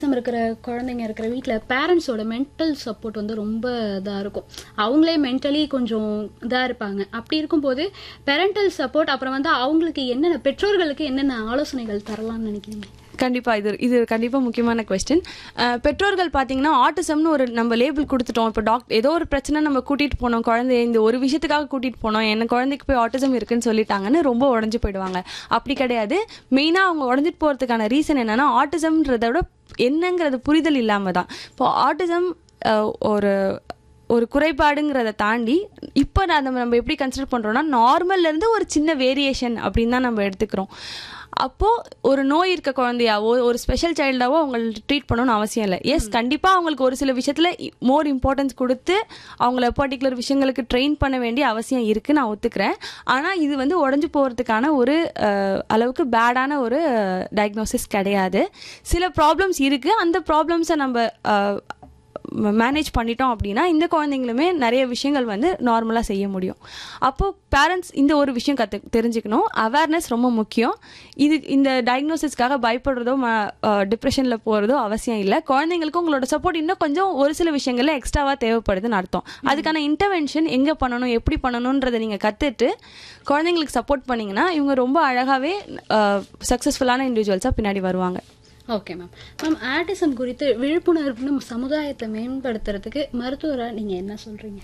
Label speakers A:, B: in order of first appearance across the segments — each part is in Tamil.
A: நம்ம இருக்கிற குழந்தைங்க இருக்கிற வீட்டில் பேரண்ட்ஸோட மென்டல் சப்போர்ட் வந்து ரொம்ப இதாக இருக்கும் அவங்களே மென்டலி கொஞ்சம் இதாக இருப்பாங்க அப்படி இருக்கும்போது பேரண்டல் சப்போர்ட் அப்புறம் வந்து அவங்களுக்கு என்னென்ன பெற்றோர்களுக்கு என்னென்ன ஆலோசனைகள் தரலாம்னு நினைக்கிறீங்க
B: கண்டிப்பா இது இது கண்டிப்பா முக்கியமான கொஸ்டின் பெற்றோர்கள் பாத்தீங்கன்னா ஆட்டிசம்னு ஒரு நம்ம லேபிள் கொடுத்துட்டோம் இப்போ டாக்டர் ஏதோ ஒரு பிரச்சனை நம்ம கூட்டிட்டு போனோம் குழந்தைய இந்த ஒரு விஷயத்துக்காக கூட்டிட்டு போனோம் என்ன குழந்தைக்கு போய் ஆட்டிசம் இருக்குன்னு சொல்லிட்டாங்கன்னு ரொம்ப உடஞ்சு போயிடுவாங்க அப்படி கிடையாது மெயினா அவங்க உடஞ்சிட்டு போறதுக்கான ரீசன் என்னன்னா ஆட்டிசம்ன்றத விட என்னங்கிறது புரிதல் இல்லாம தான் இப்போ ஆட்டிசம் ஒரு ஒரு குறைபாடுங்கிறத தாண்டி இப்போ நான் நம்ம நம்ம எப்படி கன்சிடர் பண்ணுறோம்னா நார்மல்ல இருந்து ஒரு சின்ன வேரியேஷன் அப்படின்னு தான் நம்ம எடுத்துக்கிறோம் அப்போது ஒரு நோய் இருக்க குழந்தையாவோ ஒரு ஸ்பெஷல் சைல்டாவோ அவங்களுக்கு ட்ரீட் பண்ணணும்னு அவசியம் இல்லை எஸ் கண்டிப்பாக அவங்களுக்கு ஒரு சில விஷயத்தில் மோர் இம்பார்ட்டன்ஸ் கொடுத்து அவங்கள பர்டிகுலர் விஷயங்களுக்கு ட்ரெயின் பண்ண வேண்டிய அவசியம் இருக்குது நான் ஒத்துக்கிறேன் ஆனால் இது வந்து உடஞ்சி போகிறதுக்கான ஒரு அஹ், அளவுக்கு பேடான ஒரு டயக்னோசிஸ் கிடையாது சில ப்ராப்ளம்ஸ் இருக்குது அந்த ப்ராப்ளம்ஸை நம்ம அஹ், மேனேஜ் பண்ணிட்டோம் அப்படின்னா இந்த குழந்தைங்களுமே நிறைய விஷயங்கள் வந்து நார்மலாக செய்ய முடியும் அப்போது பேரண்ட்ஸ் இந்த ஒரு விஷயம் கற்று தெரிஞ்சுக்கணும் அவேர்னஸ் ரொம்ப முக்கியம் இது இந்த டயக்னோசிஸ்க்காக பயப்படுறதோ டிப்ரெஷனில் போகிறதோ அவசியம் இல்லை குழந்தைங்களுக்கு உங்களோட சப்போர்ட் இன்னும் கொஞ்சம் ஒரு சில விஷயங்கள்ல எக்ஸ்ட்ராவாக தேவைப்படுதுன்னு அர்த்தம் அதுக்கான இன்டர்வென்ஷன் எங்கே பண்ணணும் எப்படி பண்ணணுன்றதை நீங்கள் கற்றுட்டு குழந்தைங்களுக்கு சப்போர்ட் பண்ணிங்கன்னா இவங்க ரொம்ப அழகாகவே சக்ஸஸ்ஃபுல்லான இண்டிவிஜுவல்ஸாக பின்னாடி வருவாங்க
A: ஓகே மேம் மேம் ஆட்டிசம் குறித்து விழிப்புணர்வு நம்ம சமுதாயத்தை மேம்படுத்துறதுக்கு மருத்துவராக நீங்கள் என்ன சொல்கிறீங்க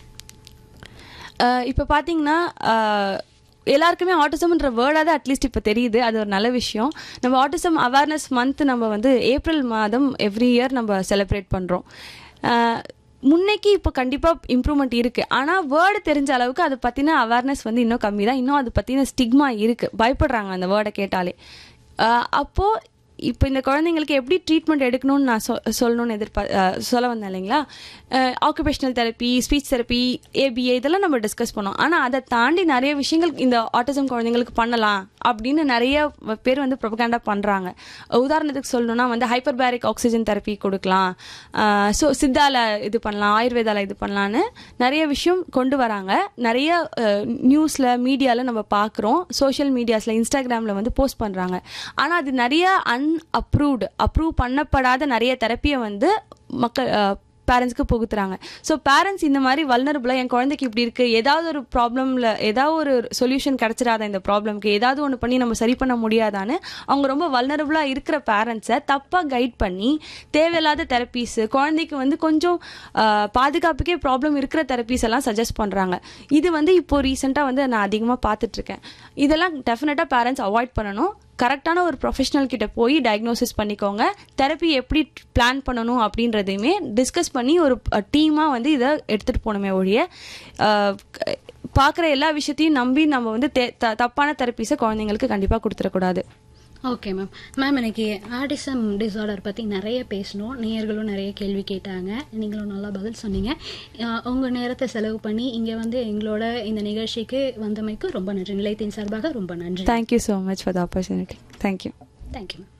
B: இப்போ பார்த்தீங்கன்னா அஹ், எல்லாருக்குமே ஆட்டிசம்ன்ற வேர்டாவது அட்லீஸ்ட் இப்போ தெரியுது அது ஒரு நல்ல விஷயம் நம்ம ஆட்டிசம் அவேர்னஸ் மந்த் நம்ம வந்து ஏப்ரல் மாதம் எவ்ரி இயர் நம்ம செலிப்ரேட் பண்ணுறோம் முன்னைக்கு இப்போ கண்டிப்பாக இம்ப்ரூவ்மெண்ட் இருக்குது ஆனால் வேர்டு தெரிஞ்ச அளவுக்கு அதை பற்றின அவேர்னஸ் வந்து இன்னும் கம்மி தான் இன்னும் அது பற்றின ஸ்டிக்மா இருக்குது பயப்படுறாங்க அந்த வேர்டை கேட்டாலே அஹ், அப்போ இப்போ இந்த குழந்தைங்களுக்கு எப்படி ட்ரீட்மெண்ட் எடுக்கணும்னு நான் சொ சொல்லணும்னு எதிர்பார் அஹ் சொல்ல வந்தேன் இல்லைங்களா occupational therapy speech therapy ABA இதெல்லாம் நம்ம டிஸ்கஸ் பண்ணோம் ஆனால் அதை தாண்டி நிறைய விஷயங்கள் இந்த ஆட்டிசம் குழந்தைங்களுக்கு பண்ணலாம் அப்படின்னு நிறைய பேர் வந்து ப்ரொபகேண்டா பண்ணுறாங்க உதாரணத்துக்கு சொல்லணும்னா வந்து ஹைப்பர்பேரிக் ஆக்சிஜன் தெரப்பி கொடுக்கலாம் ஸோ சித்தால இது பண்ணலாம் ஆயுர்வேதால இது பண்ணலான்னு நிறைய விஷயம் கொண்டு வராங்க நிறைய நியூஸில் மீடியாவில் நம்ம பார்க்குறோம் சோஷியல் மீடியாஸில் இன்ஸ்டாகிராமில் வந்து போஸ்ட் பண்ணுறாங்க ஆனால் அது நிறைய அன்அப்ரூவ்டு அப்ரூவ் பண்ணப்படாத நிறைய தெரப்பியை வந்து மக்கள் பேரண்ட்ஸ்க்கு புகுத்துறாங்க ஸோ பேரண்ட்ஸ் இந்த மாதிரி வல்னரபுளாக என் குழந்தைக்கு இப்படி இருக்கு ஏதாவது ஒரு ப்ராப்ளமில் ஏதாவது ஒரு சொல்யூஷன் கிடைச்சிடாத இந்த ப்ராப்ளம்க்கு ஏதாவது ஒன்று பண்ணி நம்ம சரி பண்ண முடியாதான்னு அவங்க ரொம்ப வல்னரபுளாக இருக்கிற பேரண்ட்ஸை தப்பாக கைட் பண்ணி தேவையில்லாத தெரப்பீஸ் குழந்தைக்கு வந்து கொஞ்சம் ஆஹ், பாதுகாப்புக்கே ப்ராப்ளம் இருக்கிற தெரப்பீஸ் எல்லாம் சஜஸ்ட் பண்ணுறாங்க இது வந்து இப்போ ரீசெண்டாக வந்து நான் அதிகமாக பார்த்துட்ருக்கேன் இதெல்லாம் டெஃபினட்டாக பேரண்ட்ஸ் அவாய்ட் பண்ணணும் கரெக்டான ஒரு ப்ரொஃபஷனல் கிட்ட போய் டயக்னோசிஸ் பண்ணிக்கோங்க தெரப்பி எப்படி பிளான் பண்ணணும் அப்படின்றதையுமே டிஸ்கஸ் பண்ணி ஒரு டீமாக வந்து இதை எடுத்துகிட்டு போகணுமே ஒழிய பார்க்குற எல்லா விஷயத்தையும் நம்பி நம்ம வந்து தே- த- தப்பான தெரப்பீஸை குழந்தைங்களுக்கு கண்டிப்பாக கொடுத்துடக்கூடாது
A: ஓகே மேம் மேம் இன்னைக்கு ஆட்டிசம் டிசார்டர் பற்றி நிறைய பேசணும் நேயர்களும் நிறைய கேள்வி கேட்டாங்க நீங்களும் நல்லா பதில் சொன்னீங்க அஹ் உங்க நேரத்தை செலவு பண்ணி இங்கே வந்து எங்களோட இந்த நிகழ்ச்சிக்கு வந்தமைக்கு ரொம்ப நன்றி நிலையத்தின் சார்பாக ரொம்ப நன்றி
B: thank you so much for the opportunity thank you
A: thank you ma'am